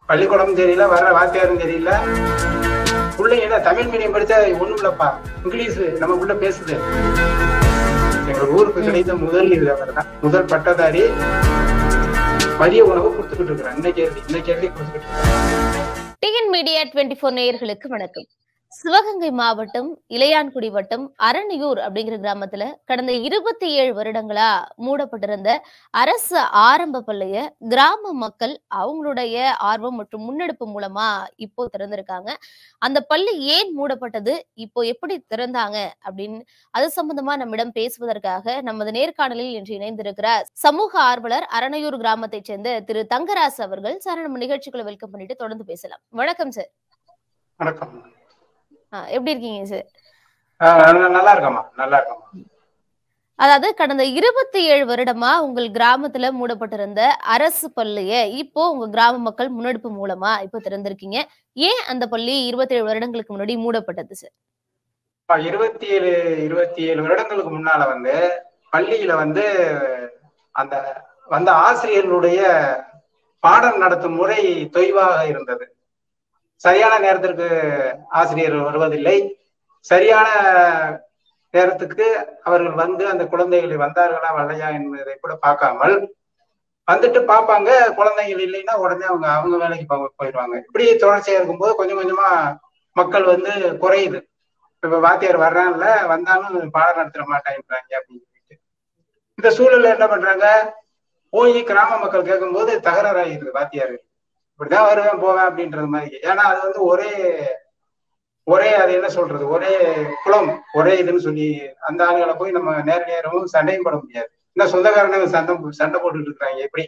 பள்ளிக்கூடம் தெரியல வர்ற வாத்தியாரும் தெரியல பிள்ளைங்க என்ன தமிழ் மீடியம் படிச்சா ஒண்ணும் இல்லப்பா இங்கிலீஷ் நம்ம புள்ள பேசுது எங்க ஊருக்கு கிடைத்த முதல் இது அவர் தான் முதல் பட்டதாரி மதிய உணவு கொடுத்துக்கிட்டு இருக்கிறான் இன்னைக்கு இன்னைக்கு எழுதி கொடுத்துக்கிட்டு இருக்கிறான் டிஎன் மீடியா டுவெண்ட்டி ஃபோர் நேயர்களுக்கு வணக்கம் சிவகங்கை மாவட்டம் இளையான்குடி வட்டம் அரணியூர் அப்படிங்கிற கிராமத்துல கடந்த இருபத்தி ஏழு வருடங்களா மூடப்பட்டிருந்த அரசு ஆரம்ப பள்ளிய கிராம மக்கள் அவங்களுடைய ஆர்வம் மற்றும் முன்னெடுப்பு மூலமா இப்போ திறந்திருக்காங்க அந்த பள்ளி ஏன் மூடப்பட்டது இப்போ எப்படி திறந்தாங்க அப்படின்னு அது சம்பந்தமா நம்மிடம் பேசுவதற்காக நமது நேர்காணலில் இன்று இணைந்திருக்கிறார் சமூக ஆர்வலர் அரணையூர் கிராமத்தைச் சேர்ந்த திரு தங்கராஜ் அவர்கள் சார் நம்ம நிகழ்ச்சிக்குள்ள வெல்கம் பண்ணிட்டு தொடர்ந்து பேசலாம் வணக்கம் சார் வணக்கம் ஆஹ் எப்படி இருக்கீங்க சார் ஆஹ் நல்லா- நல்லா இருக்கம்மா நல்லா இருக்கம்மா அதாவது கடந்த இருபத்தி ஏழு வருடமா உங்கள் கிராமத்துல மூடப்பட்டிருந்த அரசு பள்ளிய இப்போ உங்க கிராம மக்கள் முன்னெடுப்பு மூலமா இப்போ திறந்திருக்கீங்க ஏன் அந்த பள்ளி இருபத்தி ஏழு வருடங்களுக்கு முன்னாடி மூடப்பட்டது சார் அப்ப இருபத்தி ஏழு இருபத்தி ஏழு வருடங்களுக்கு முன்னால வந்து பள்ளியில வந்து அந்த வந்த ஆசிரியர்களுடைய பாடம் நடத்தும் முறை தொய்வாக இருந்தது சரியான நேரத்திற்கு ஆசிரியர் வருவதில்லை சரியான நேரத்துக்கு அவர்கள் வந்து அந்த குழந்தைகளை வந்தார்களா வரலையா என்பதை கூட பார்க்காமல் வந்துட்டு பார்ப்பாங்க குழந்தைகள் இல்லைன்னா உடனே அவங்க அவங்க வேலைக்கு போ- போயிடுவாங்க இப்படி தொடர்ச்சியா இருக்கும்போது கொஞ்சம் கொஞ்சமா மக்கள் வந்து குறையுது இப்ப வாத்தியார் வர்றான்ல வந்தாலும் பாடம் நடத்திட மாட்டேங்கிறாங்க அப்படின்னு சொல்லிட்டு இந்த சூழல்ல என்ன பண்றாங்க போய் கிராம மக்கள் கேட்கும்போது தகராறாயிருது வாத்தியார் இப்படிதான் வருவேன் போவேன் அப்படின்றது மாதிரி ஏன்னா அது வந்து ஒரே ஒரே அது என்ன சொல்றது ஒரே குளம் ஒரே இதுன்னு சொல்லி அந்த ஆளுகளை போய் நம்ம நேர நேரமும் சண்டையும் போட முடியாது இந்த சொந்தக்காரங்க சண்டை சண்டை போட்டுட்டு இருக்காங்க எப்படி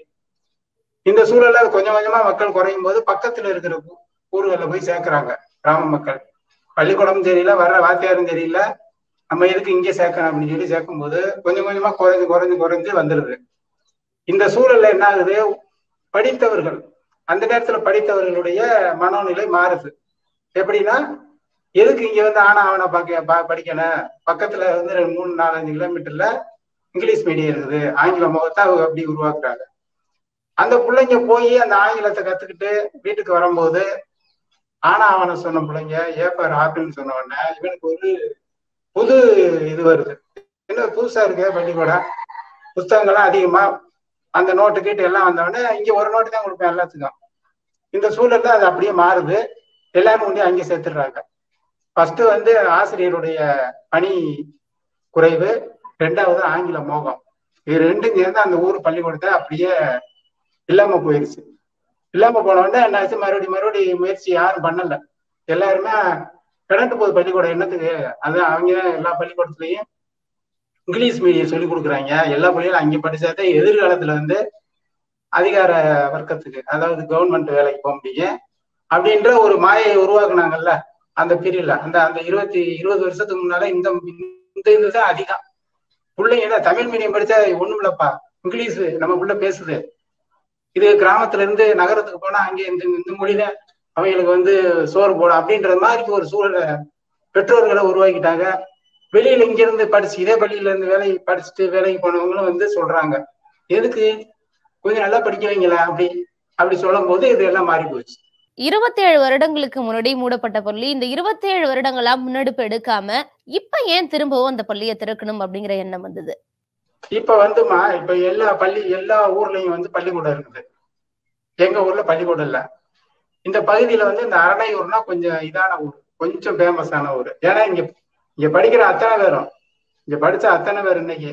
இந்த சூழல்ல கொஞ்சம் கொஞ்சமா மக்கள் குறையும் போது பக்கத்துல இருக்கிற ஊ- ஊர்களில் போய் சேர்க்கறாங்க கிராம மக்கள் பள்ளிக்கூடம் தெரியல வர்ற வாத்தியாரும் தெரியல நம்ம எதுக்கு இங்கே சேர்க்கணும் அப்படின்னு சொல்லி சேர்க்கும்போது கொஞ்சம் கொஞ்சமா குறைஞ்சு குறைஞ்சு குறைஞ்சு வந்துடுது இந்த சூழல்ல என்ன ஆகுது படித்தவர்கள் அந்த நேரத்துல படித்தவர்களுடைய மனோநிலை மாறுது எப்படின்னா எதுக்கு இங்க வந்து ஆனா அவனை பார்க்க ப- படிக்கணும் பக்கத்துல வந்து ரெண்டு மூணு நாலஞ்சு கிலோமீட்டர்ல இங்கிலீஷ் மீடியம் இருக்குது ஆங்கில முகத்தை அவங்க அப்படி உருவாக்குறாங்க அந்த பிள்ளைங்க போய் அந்த ஆங்கிலத்தை கத்துக்கிட்டு வீட்டுக்கு வரும்போது ஆனா அவனை சொன்ன பிள்ளைங்க ஏப்பர் ஆப்பிள்னு சொன்ன உடனே இவனுக்கு ஒரு புது இது வருது என்ன புதுசா இருக்கு பள்ளிக்கூடம் புத்தகங்கள்லாம் அதிகமா அந்த நோட்டு கீட்டு எல்லாம் வந்தவொடனே இங்க ஒரு நோட்டு தான் கொடுப்பேன் எல்லாத்துக்கும் இந்த சூழல்ல அது அப்படியே மாறுது எல்லாரும் கொண்டு அங்கே சேர்த்துடுறாங்க ஃபர்ஸ்ட் வந்து ஆசிரியருடைய பணி குறைவு ரெண்டாவது ஆங்கில மோகம் இது ரெண்டும் சேர்ந்து அந்த ஊர் பள்ளிக்கூடத்தை அப்படியே இல்லாம போயிருச்சு இல்லாம போன உடனே என்னாச்சு மறுபடியும் மறுபடியும் முயற்சி யாரும் பண்ணல எல்லாருமே கிடந்து போகுது பள்ளிக்கூடம் என்னத்துக்கு அது அவங்க எல்லா பள்ளிக்கூடத்துலயும் இங்கிலீஷ் மீடியம் சொல்லி கொடுக்குறாங்க எல்லா பள்ளிகளும் அங்கே படிச்சாதான் எதிர்காலத்துல வந்து அதிகார வர்க்கத்துக்கு அதாவது கவர்மெண்ட் வேலைக்கு போக முடியும் அப்படின்ற ஒரு மாயை உருவாக்குனாங்கல்ல அந்த பீரியட்ல அந்த அந்த இருபத்தி இருபது வருஷத்துக்கு முன்னால இந்த இந்த இதுதான் அதிகம் பிள்ளைங்க என்ன தமிழ் மீடியம் படிச்சா ஒண்ணும் இல்லப்பா இங்கிலீஷ் நம்ம புள்ள பேசுது இது கிராமத்துல இருந்து நகரத்துக்கு போனா அங்கே இந்த இந்த மொழிதான் அவங்களுக்கு வந்து சோறு போடும் அப்படின்ற மாதிரி ஒரு சூழலை பெற்றோர்களை உருவாக்கிட்டாங்க வெளியில இங்க இருந்து படிச்சு இதே பள்ளியில இருந்து வேலை படிச்சுட்டு வேலைக்கு போனவங்களும் வந்து சொல்றாங்க எதுக்கு கொஞ்சம் நல்லா படிக்க வைங்களேன் அப்படி அப்படி சொல்லும் போது இது எல்லாம் மாறி போச்சு இருபத்தி ஏழு வருடங்களுக்கு முன்னாடி மூடப்பட்ட பள்ளி இந்த இருபத்தி ஏழு வருடங்களா முன்னெடுப்பு எடுக்காம இப்ப ஏன் திரும்பவும் அந்த பள்ளியை திறக்கணும் அப்படிங்கிற எண்ணம் வந்தது இப்ப வந்துமா இப்ப எல்லா பள்ளி எல்லா ஊர்லயும் வந்து பள்ளிக்கூடம் இருக்குது எங்க ஊர்ல பள்ளிக்கூடம் இல்ல இந்த பகுதியில வந்து இந்த அரணையூர்னா கொஞ்சம் இதான ஊர் கொஞ்சம் ஃபேமஸான ஊர் ஏன்னா இங்க இங்க படிக்கிற அத்தனை பேரும் இங்க படிச்ச அத்தனை பேர் இன்னைக்கு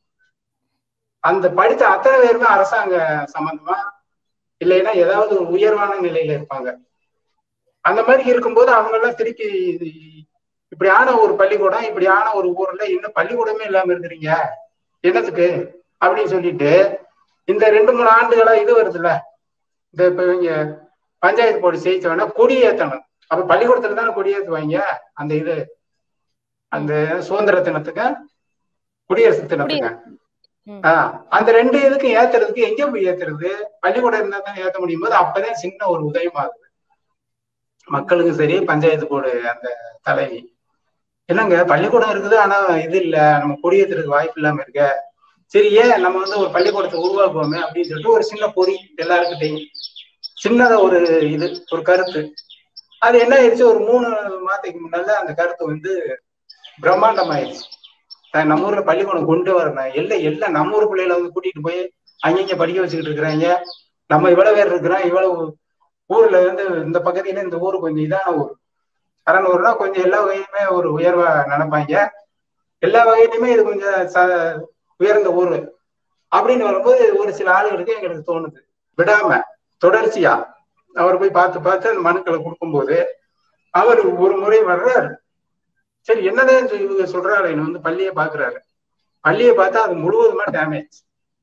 அந்த படிச்ச அத்தனை பேருமே அரசாங்க சம்பந்தமா இல்லைன்னா ஏதாவது ஒரு உயர்வான நிலையில இருப்பாங்க அந்த மாதிரி இருக்கும்போது அவங்க எல்லாம் திருப்பி இப்படியான ஒரு பள்ளிக்கூடம் இப்படியான ஒரு ஊர்ல இன்னும் பள்ளிக்கூடமே இல்லாம இருக்கிறீங்க என்னத்துக்கு அப்படின்னு சொல்லிட்டு இந்த ரெண்டு மூணு ஆண்டுகளா இது வருதுல்ல இந்த இப்ப இவங்க பஞ்சாயத்து போர்டு ஜெயிச்சவன கொடியேத்தணும் அப்ப பள்ளிக்கூடத்துல தானே கொடியேத்துவாங்க அந்த இது அந்த சுதந்திர தினத்துக்கு குடியரசு தினத்துக்கு ம். ஆஹ் அந்த ரெண்டு இதுக்கு ஏத்துறதுக்கு எங்க போய் ஏத்துறது பள்ளிக்கூடம் இருந்தா தான் ஏத்த முடியும் போது அப்பதான் சின்ன ஒரு உதயமாகுது மக்களுக்கும் சரி பஞ்சாயத்து போர்டு அந்த தலைவி என்னங்க பள்ளிக்கூடம் இருக்குது ஆனா இது இல்ல நம்ம கொடியேற்றுறதுக்கு வாய்ப்பு இல்லாம இருக்க சரி ஏன் நம்ம வந்து ஒரு பள்ளிக்கூடத்தை உருவாக்குவோமே அப்படின்னு சொல்லிட்டு ஒரு சின்ன பொறி எல்லாருக்கிட்டையும் சின்னதா ஒரு இது ஒரு கருத்து அது என்ன ஆயிடுச்சு ஒரு மூணு மாதத்துக்கு முன்னால அந்த கருத்து வந்து பிரம்மாண்டம் ஆயிடுச்சு நான் நம்ம ஊர்ல பள்ளிக்கூடம் கொண்டு வரணும் எல்லாம் எல்லாம் நம்ம ஊர் பிள்ளைகளை வந்து கூட்டிட்டு போய் அங்கங்க படிக்க வச்சுக்கிட்டு இருக்கிறாங்க நம்ம இவ்வளவு பேர் இருக்கிறோம் இவ்வளவு ஊர்ல வந்து இந்த பக்கத்துல இந்த ஊர் கொஞ்சம் இதான ஊர் அறநூறுனா கொஞ்சம் எல்லா வகையுமே ஒரு உயர்வா நினைப்பாங்க எல்லா வகையிலுமே இது கொஞ்சம் ச உயர்ந்த ஊர் அப்படின்னு வரும்போது ஒரு சில ஆளுகளுக்கு எங்களுக்கு தோணுது விடாம தொடர்ச்சியா அவர் போய் பார்த்து பார்த்து அந்த மனுக்களை கொடுக்கும்போது அவர் ஒரு முறை வர்றாரு சரி என்னதான் இவங்க சொல்றாரு என்ன வந்து பள்ளியை பாக்குறாரு பள்ளியை பார்த்தா அது முழுவதுமா டேமேஜ்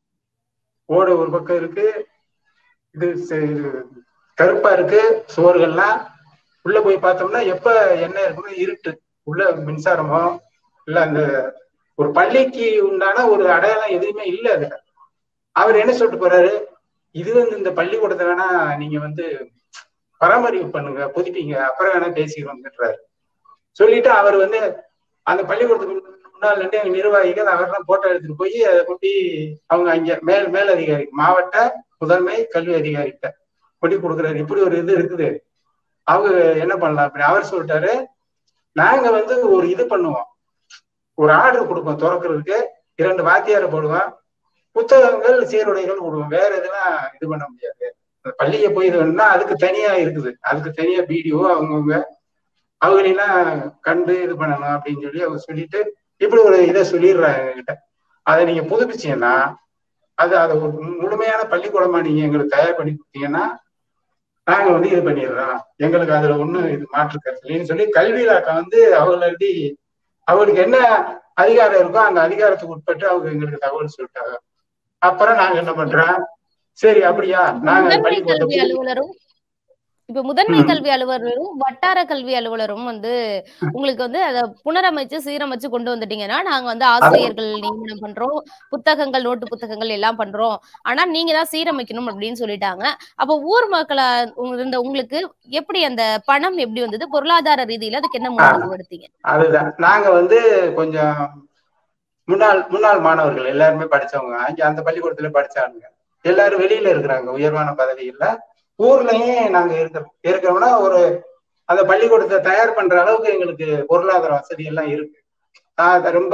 ஓட ஒரு பக்கம் இருக்கு இது கருப்பா இருக்கு சுவர்கள்லாம் உள்ள போய் பார்த்தோம்னா எப்ப என்ன இருக்குன்னு இருட்டு உள்ள மின்சாரமோ இல்ல அந்த ஒரு பள்ளிக்கு உண்டான ஒரு அடையாளம் எதுவுமே இல்ல அதுல அவர் என்ன சொல்லிட்டு போறாரு இது வந்து இந்த பள்ளிக்கூடத்தை வேணா நீங்க வந்து பராமரிப்பு பண்ணுங்க புதுப்பிங்க அப்புறம் வேணா பேசிக்கிறோம்ன்றாரு சொல்லிட்டு அவர் வந்து அந்த பள்ளிக்கூடத்துக்கு முன்னால் நின்று எங்க நிர்வாகிகள் அவர்லாம் போட்டோ எடுத்துட்டு போய் அதை கொட்டி அவங்க அங்க மேல் மேல் அதிகாரி மாவட்ட முதன்மை கல்வி அதிகாரிகிட்ட கொட்டி கொடுக்குறாரு இப்படி ஒரு இது இருக்குது அவங்க என்ன பண்ணலாம் அப்படி அவர் சொல்லிட்டாரு நாங்க வந்து ஒரு இது பண்ணுவோம் ஒரு ஆர்டர் கொடுப்போம் திறக்கிறதுக்கு இரண்டு வாத்தியாரை போடுவோம் புத்தகங்கள் சீருடைகள் விடுவோம் வேற எதுவும் இது பண்ண முடியாது பள்ளியை போய் இது வேணும்னா அதுக்கு தனியா இருக்குது அதுக்கு தனியா பிடிஓ அவங்கவுங்க அவங்களெல்லாம் கண்டு இது பண்ணணும் அப்படின்னு சொல்லி அவங்க சொல்லிட்டு இப்படி ஒரு இதை சொல்லிடுறாங்க என்கிட்ட அதை நீங்க புதுப்பிச்சீங்கன்னா அது அதை ஒரு முழுமையான பள்ளிக்கூடமா நீங்க எங்களுக்கு தயார் பண்ணி கொடுத்தீங்கன்னா நாங்க வந்து இது பண்ணிடுறோம் எங்களுக்கு அதுல ஒண்ணும் இது மாற்று கருத்துலன்னு சொல்லி கல்வி இலாக்கா வந்து அவங்களுக்கு அவங்களுக்கு என்ன அதிகாரம் இருக்கோ அந்த அதிகாரத்துக்கு உட்பட்டு அவங்க எங்களுக்கு தகவல் சொல்லிட்டாங்க அப்புறம் நாங்க என்ன பண்றோம் சரி அப்படியா நாங்க கல்வி அலுவலரும் இப்ப முதன்மை கல்வி அலுவலரும் வட்டார கல்வி அலுவலரும் வந்து உங்களுக்கு வந்து அதை புனரமைச்சு சீரமைச்சு கொண்டு வந்துட்டீங்கன்னா நாங்க வந்து ஆசிரியர்கள் நியமனம் பண்றோம் புத்தகங்கள் நோட்டு புத்தகங்கள் எல்லாம் பண்றோம் ஆனா நீங்க தான் சீரமைக்கணும் அப்படின்னு சொல்லிட்டாங்க அப்ப ஊர் மக்களை இருந்த உங்களுக்கு எப்படி அந்த பணம் எப்படி வந்தது பொருளாதார ரீதியில அதுக்கு என்ன முன்னெடுப்பு எடுத்தீங்க அதுதான் நாங்க வந்து கொஞ்சம் முன்னாள் முன்னாள் மாணவர்கள் எல்லாருமே படிச்சவங்க அங்க அந்த பள்ளிக்கூடத்துல படிச்சாங்க எல்லாரும் வெளியில இருக்கிறாங்க உயர்வான பதவியில ஊர்லயும் நாங்க இருக்கிறோம் இருக்கிறோம்னா ஒரு அந்த பள்ளிக்கூடத்தை தயார் பண்ற அளவுக்கு எங்களுக்கு பொருளாதார வசதி எல்லாம் இருக்கு ரொம்ப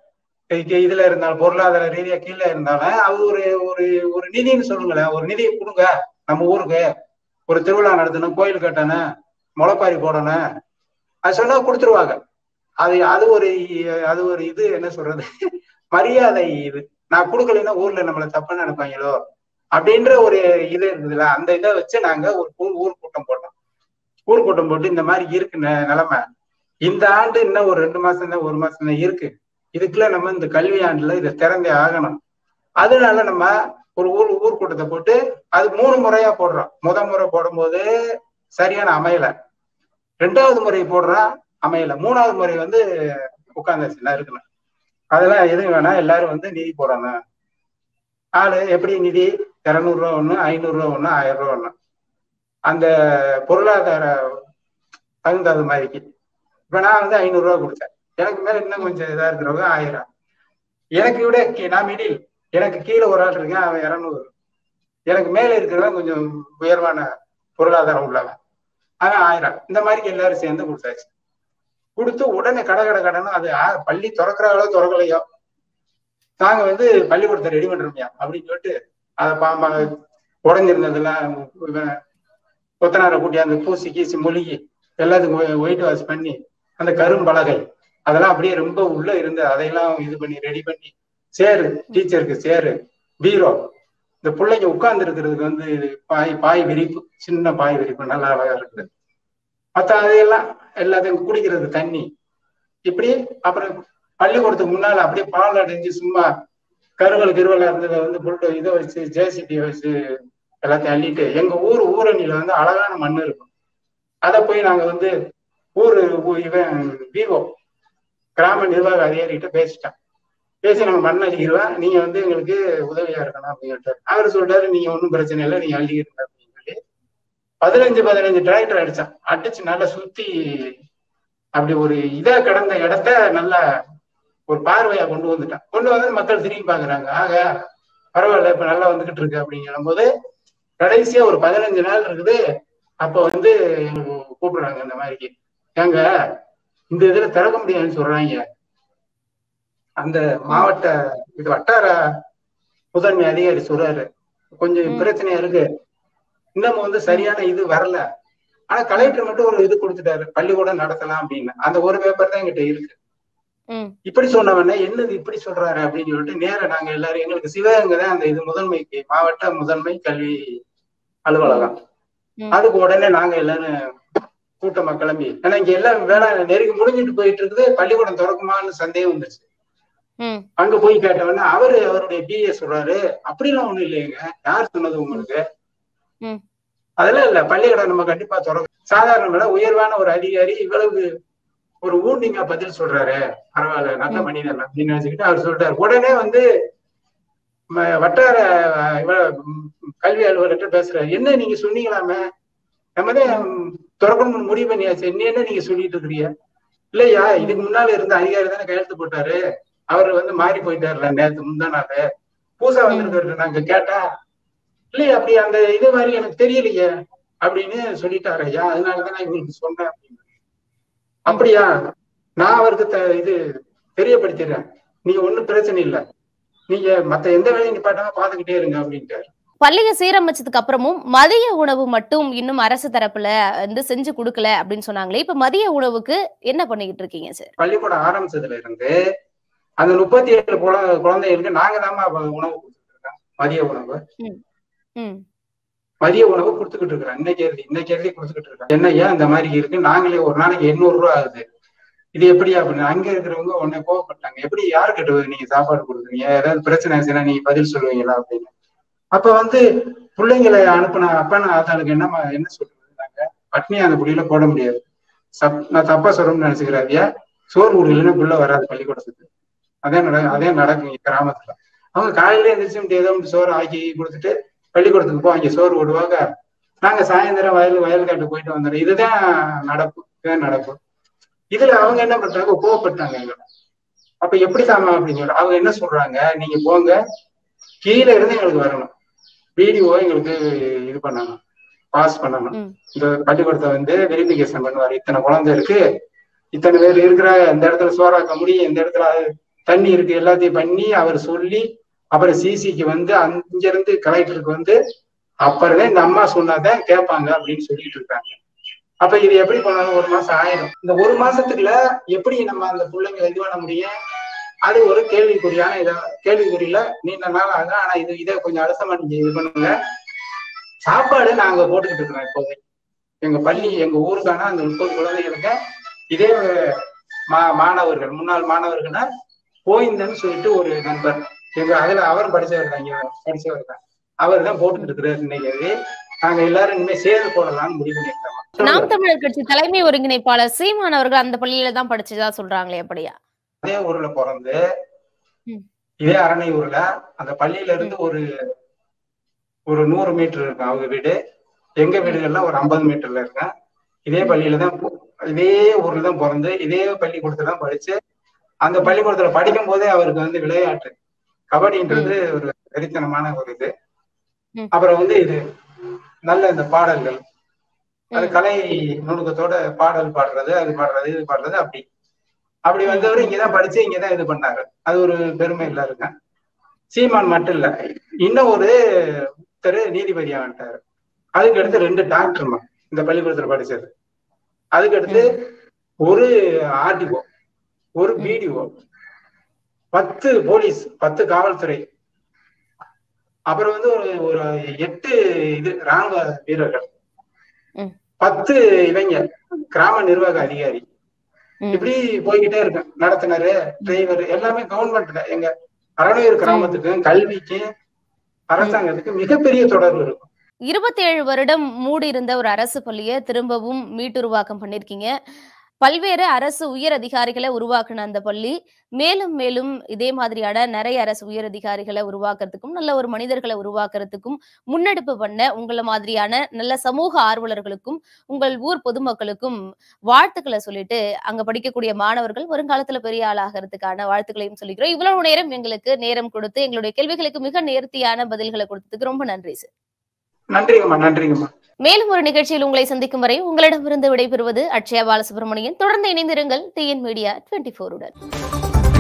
இதுல இருந்தாலும் பொருளாதார ரீதியா கீழே இருந்தாலும் அது ஒரு ஒரு ஒரு நிதின்னு சொல்லுங்களேன் ஒரு நிதியை கொடுங்க நம்ம ஊருக்கு ஒரு திருவிழா நடத்தணும் கோயில் கட்டணும் முளைப்பாரி போடணும் அது சொன்னா கொடுத்துருவாங்க அது அது ஒரு அது ஒரு இது என்ன சொல்றது மரியாதை இது நான் கொடுக்கலைன்னா ஊர்ல நம்மள தப்பா நினைப்பாங்களோ அப்படின்ற ஒரு இது இருந்ததுல அந்த இதை வச்சு நாங்க ஒரு ஊர் கூட்டம் போட்டோம் ஊர் கூட்டம் போட்டு இந்த மாதிரி இருக்கு நிலைமை இந்த ஆண்டு இன்னும் ஒரு ரெண்டு மாசம் தான் ஒரு மாசம் தான் இருக்கு இதுக்குள்ள நம்ம இந்த கல்வி ஆண்டுல இதை திறந்தே ஆகணும் அதனால நம்ம ஒரு ஊர் ஊர் கூட்டத்தை போட்டு அது மூணு முறையா போடுறோம் முத முறை போடும்போது சரியான அமையல ரெண்டாவது முறை போடுறோம் அமையல மூணாவது முறை வந்து உட்காந்தாச்சு எல்லாம் இருக்கணும் அதெல்லாம் எதுவும் வேணாம் எல்லாரும் வந்து நிதி போடணும் ஆளு எப்படி நிதி இருநூறு ரூபா ஒண்ணு ஐநூறு ரூபா ஒண்ணு ஆயிரம் ரூபா ஒண்ணு அந்த பொருளாதார தகுந்தது மாதிரிக்கு இப்ப நான் வந்து ஐநூறு ரூபா கொடுத்தேன் எனக்கு மேல இன்னும் கொஞ்சம் இதா இருக்கிறவங்க ஆயிரம் எனக்கு விட நான் மிடில் எனக்கு கீழே ஒரு ஆள் இருக்கேன் அவன் இரநூறு எனக்கு மேல இருக்கிறவன் கொஞ்சம் உயர்வான பொருளாதாரம் உள்ளவன் அவன் ஆயிரம் இந்த மாதிரி எல்லாரும் சேர்ந்து கொடுத்தாச்சு கொடுத்து உடனே கடை கடை கடன் அது பள்ளி திறக்கிறாங்களோ திறக்கலையோ நாங்க வந்து பள்ளிக்கூடத்தை ரெடி பண்றோம்யா அப்படின்னு சொல்லிட்டு அதை பாம்பா உடஞ்சிருந்ததெல்லாம் கொத்தனாரை கூட்டி அந்த பூசி கீசி மொழிகி எல்லாத்துக்கும் ஒயிட் வாஷ் பண்ணி அந்த கரும்பலகை அதெல்லாம் அப்படியே ரொம்ப உள்ள இருந்து அதையெல்லாம் இது பண்ணி ரெடி பண்ணி சேரு டீச்சருக்கு சேரு பீரோ இந்த பிள்ளைங்க உட்கார்ந்து இருக்கிறதுக்கு வந்து பாய் பாய் விரிப்பு சின்ன பாய் விரிப்பு நல்லா அழகா இருக்குது மற்ற அதையெல்லாம் எல்லாத்தையும் குடிக்கிறது தண்ணி இப்படி அப்புறம் பள்ளிக்கூடத்துக்கு முன்னால அப்படியே பால் அடைஞ்சு சும்மா கருவல் கிருவலா இருந்ததை வந்து புல்டோ இதை வச்சு ஜேசிபி வச்சு எல்லாத்தையும் அள்ளிட்டு எங்க ஊர் ஊரணியில வந்து அழகான மண் இருக்கும் அதை போய் நாங்க வந்து ஊர் இவன் விவோ கிராம நிர்வாக அதிகாரிகிட்ட பேசிட்டேன் பேசி நம்ம மண் அள்ளிக்கிறோம் நீங்க வந்து எங்களுக்கு உதவியா இருக்கணும் அப்படின்னு சொல்லிட்டாரு அவர் சொல்லிட்டாரு நீங்க ஒன்றும் பிரச்சனை இல்லை நீங்க அள்ளிக்கிறீங்க அப்படின்னு சொல்லி பதினஞ்சு பதினஞ்சு டிராக்டர் அடிச்சான் அடிச்சு நல்லா சுத்தி அப்படி ஒரு இதா கடந்த இடத்த நல்லா ஒரு பார்வையா கொண்டு வந்துட்டான் கொண்டு வந்து மக்கள் திரும்பி பாக்குறாங்க ஆக பரவாயில்ல இப்ப நல்லா வந்துகிட்டு இருக்கு அப்படிங்கிற போது கடைசியா ஒரு பதினஞ்சு நாள் இருக்குது அப்ப வந்து எங்களுக்கு கூப்பிடுறாங்க இந்த மாதிரி ஏங்க இந்த இதுல திறக்க முடியாதுன்னு சொல்றாங்க அந்த மாவட்ட இது வட்டார முதன்மை அதிகாரி சொல்றாரு கொஞ்சம் ம். பிரச்சனையா இருக்கு இன்னமும் வந்து சரியான இது வரல ஆனா கலெக்டர் மட்டும் ஒரு இது கொடுத்துட்டாரு பள்ளிக்கூடம் நடத்தலாம் அப்படின்னு அந்த ஒரு பேப்பர் தான் எங்கிட்ட இருக்கு ம். இப்படி சொன்னவனே என்னது இப்படி சொல்றாரு அப்படின்னு சொல்லிட்டு நேரா நாங்க எல்லாரும் எங்களுக்கு சிவகங்கை தான் அந்த இது முதன்மைக்கு மாவட்ட முதன்மை கல்வி அலுவலகம் ம். அதுக்கு உடனே நாங்க எல்லாரும் கூட்டமா கிளம்பி ஏன்னா இங்க எல்லாம் வேலை நெருங்கி முடிஞ்சிட்டு போயிட்டு இருக்குது பள்ளிக்கூடம் திறக்குமான்னு சந்தேகம் வந்துச்சு ம் அங்க போய் கேட்டவொடனே அவரு அவருடைய பிஏ சொல்றாரு அப்படிலாம் ஒண்ணும் இல்லைங்க யார் சொன்னது உங்களுக்கு ம். அதெல்லாம் இல்ல பள்ளிக்கூடம் நம்ம கண்டிப்பா திறக்கும் சாதாரண விட உயர்வான ஒரு அதிகாரி இவ்வளவு ஒரு ஊண்டிங்கா பதில் சொல்றாரு பரவாயில்ல நல்ல ம். மனிதன் அப்படின்னு நினைச்சுக்கிட்டு அவர் சொல்றாரு உடனே வந்து ம- வட்டார இவ ம், கல்வி அலுவலர்கிட்ட பேசுறாரு என்ன நீங்க சொன்னீங்களாமே நம்ம தான் திறக்கணும்னு முடிவு பண்ணியாச்சு என்ன என்ன நீங்க சொல்லிட்டு இருக்கிறீங்க இல்லையா இதுக்கு முன்னால இருந்த அதிகாரி தானே கையெழுத்து போட்டாரு அவர் வந்து மாறி போயிட்டாருல நேத்து முந்தா நாள் பூசா வந்திருக்காரு நாங்க கேட்டா இல்லையா அப்படி அந்த இது மாதிரி எனக்கு தெரியலையே அப்படின்னு சொல்லிட்டாரு ஐயா அதனாலதான் நான் இவங்களுக்கு சொன்னேன் அப்படின்னு அப்படியா நான் அவருக்கு த- இது தெரியப்படுத்திடுறேன் நீங்க ஒண்ணும் பிரச்சனை இல்ல நீங்க மத்த எந்த வேலையும் நிப்பாட்டாம பாத்துக்கிட்டே இருங்க அப்படின்ட்டாரு பள்ளியை சீரமைச்சதுக்கு அப்புறமும் மதிய உணவு மட்டும் இன்னும் அரசு தரப்புல வந்து செஞ்சு கொடுக்கல அப்படின்னு சொன்னாங்களே இப்ப மதிய உணவுக்கு என்ன பண்ணிக்கிட்டு இருக்கீங்க சார் பள்ளிக்கூடம் ஆரம்பிச்சதுல இருந்து அந்த முப்பத்தி ஏழு குழ- குழந்தைகளுக்கு நாங்க தான் உணவு கொடுத்துட்டு இருக்கோம் மதிய உணவு ம் மதிய உணவு கொடுத்துக்கிட்டு இருக்கிறோம் இன்னைக்கு எழுதி இன்னைக்கு எழுதி கொடுத்துக்கிட்டு இருக்கோம் என்ன ஏன் இந்த மாதிரி இருக்கு நாங்களே ஒரு நாளைக்கு எண்ணூறு ரூபா ஆகுது இது எப்படி அப்படின்னு அங்க இருக்கிறவங்க உடனே கோவப்பட்டாங்க எப்படி யாருக்கிட்ட நீங்க சாப்பாடு கொடுக்குறீங்க ஏதாவது பிரச்சனை ஆச்சுன்னா நீங்க பதில் சொல்லுவீங்களா அப்படின்னு அப்ப வந்து பிள்ளைங்களை அனுப்புன அப்பன ஆத்தாளுக்கு என்ன என்ன சொல்றது நாங்க பட்னி அந்த புள்ளியில போட முடியாது சப் நான் தப்பா சொல்றோம்னு நினைச்சுக்கிறாதியா சோறு கொடுக்கலன்னா புள்ள வராது பள்ளிக்கூடத்துக்கு அதே நட அதே நடக்கும் இங்க கிராமத்துல அவங்க காலையில எந்திரிச்சு ஏதோ ஒன்று சோறு ஆக்கி கொடுத்துட்டு பள்ளிக்கூடத்துக்கு போவாங்க சோறு போடுவாங்க நாங்க சாயந்தரம் வயல் வயல்காட்டு போயிட்டு வந்துடுறோம் இதுதான் நடப்பு இதுதான் நடப்பு இதுல அவங்க என்ன பண்றாங்க கோவப்பட்டாங்க எங்களை அப்ப எப்படி தாமா அப்படின்னு சொல்லி அவங்க என்ன சொல்றாங்க நீங்க போங்க கீழே இருந்து எங்களுக்கு வரணும் வீடியோ எங்களுக்கு இது பண்ணணும் பாஸ் பண்ணணும் ம். இந்த பள்ளிக்கூடத்தை வந்து வெரிபிகேஷன் பண்ணுவாரு இத்தனை குழந்தை இருக்கு இத்தனை பேர் இருக்கிற இந்த இடத்துல சோறாக்க முடியும் இந்த இடத்துல தண்ணி இருக்கு எல்லாத்தையும் பண்ணி அவர் சொல்லி அப்புறம் சிசிக்கு வந்து அங்க இருந்து கலெக்டருக்கு வந்து அப்புறம்தான் இந்த அம்மா சொன்னாதான் கேட்பாங்க அப்படின்னு சொல்லிட்டு இருக்காங்க அப்ப இது எப்படி பண்ணணும் ஒரு மாசம் ஆயிரும் இந்த ஒரு மாசத்துக்குள்ள எப்படி நம்ம அந்த பிள்ளைங்களை இது பண்ண முடியும் அது ஒரு கேள்விக்குறியான இதா கேள்விக்குறியில நீண்ட நாள் ஆகும் ஆனா இது இதை கொஞ்சம் அழுத்தமா நீங்க இது பண்ணுங்க சாப்பாடு நாங்க போட்டுக்கிட்டு இருக்கிறோம் இப்போதைக்கு எங்க பள்ளி எங்க ஊருக்கான அந்த முப்பது குழந்தைகளுக்கு இதே மா மாணவர்கள் முன்னாள் மாணவர்கள்னா கோவிந்தன் சொல்லிட்டு ஒரு நண்பர் எங்க அதுல அவர் படிச்சவர் தான் இங்க படிச்சவர் தான் அவர் தான் போட்டுக்கிட்டு இருக்கிறாரு இன்னைக்கு அது நாங்க எல்லாரும் இனிமே சேர்ந்து போடலாம்னு முடிவு பண்ணிருக்கோம் நாம் தமிழர் கட்சி தலைமை ஒருங்கிணைப்பாளர் சீமான் அவர்கள் அந்த பள்ளியில தான் படிச்சதா சொல்றாங்களே அப்படியா அதே ஊர்ல பிறந்து ம். இதே அரணையூர்ல அந்த பள்ளியில இருந்து ஒரு ஒரு நூறு மீட்டர் இருக்கும் அவங்க வீடு எங்க வீடுகள்லாம் ஒரு ஐம்பது மீட்டர்ல இருக்கும் இதே பள்ளியில தான் பு- இதே ஊர்ல தான் பிறந்து இதே பள்ளிக்கூடத்துல தான் படிச்சு அந்த பள்ளிக்கூடத்துல படிக்கும் போதே அவருக்கு வந்து விளையாட்டு கபடின்றது ஒரு வெறித்தனமான ஒரு இது ம். அப்புறம் வந்து இது நல்ல இந்த பாடல்கள் அது ம். கலை நுணுக்கத்தோட பாடல் பாடுறது அது பாடுறது இது பாடுறது அப்படி அப்படி வந்தவர் இங்கதான் படிச்சு இங்கதான் இது பண்ணாரு அது ஒரு பெருமை இல்ல இருக்கு சீமான் மட்டும் இல்ல இன்னும் ஒரு ஒருத்தர் நீதிபதியா வந்துட்டாரு அதுக்கு அடுத்து ரெண்டு டாக்டர்மா இந்த பள்ளிக்கூடத்துல படிச்சது அதுக்கு அடுத்து ஒரு ஆர்டிஓ ஒரு பிடிஓ பத்து போலீஸ் பத்து காவல்துறை அப்புறம் வந்து ஒரு ஒரு எட்டு இது ராணுவ வீரர்கள் ம். பத்து இவங்க கிராம நிர்வாக அதிகாரி ம். இப்படி போய்கிட்டே இருக்கு நடத்துனரு டிரைவர் எல்லாமே கவர்மெண்ட்ல எங்க அறநூறு கிராமத்துக்கும் கல்விக்கும் அரசாங்கத்துக்கு மிகப்பெரிய தொடர்பு இருக்கும் இருபத்தி ஏழு வருடம் மூடி இருந்த ஒரு அரசு பள்ளியை திரும்பவும் மீட்டுருவாக்கம் பண்ணிருக்கீங்க பல்வேறு அரசு உயர் அதிகாரிகளை உருவாக்குன அந்த பள்ளி மேலும் மேலும் இதே மாதிரியான நிறைய அரசு உயர் அதிகாரிகளை உருவாக்குறதுக்கும் நல்ல ஒரு மனிதர்களை உருவாக்குறதுக்கும் முன்னெடுப்பு பண்ண உங்களை மாதிரியான நல்ல சமூக ஆர்வலர்களுக்கும் உங்கள் ஊர் பொதுமக்களுக்கும் வாழ்த்துக்களை சொல்லிட்டு அங்க படிக்கக்கூடிய மாணவர்கள் வருங்காலத்துல பெரிய ஆளாகிறதுக்கான வாழ்த்துக்களையும் சொல்லிக்கிறோம் இவ்வளவு நேரம் எங்களுக்கு நேரம் கொடுத்து எங்களுடைய கேள்விகளுக்கு மிக நேர்த்தியான பதில்களை கொடுத்ததுக்கு ரொம்ப நன்றி சார் நன்றிங்கம்மா நன்றிங்கம்மா மேலும் ஒரு நிகழ்ச்சியில் உங்களை சந்திக்கும் வரை உங்களிடமிருந்து விடைபெறுவது அட்சயா பாலசுப்ரமணியன் தொடர்ந்து இணைந்திருங்கள் டிஎன் மீடியா டுவெண்ட்டி உடன்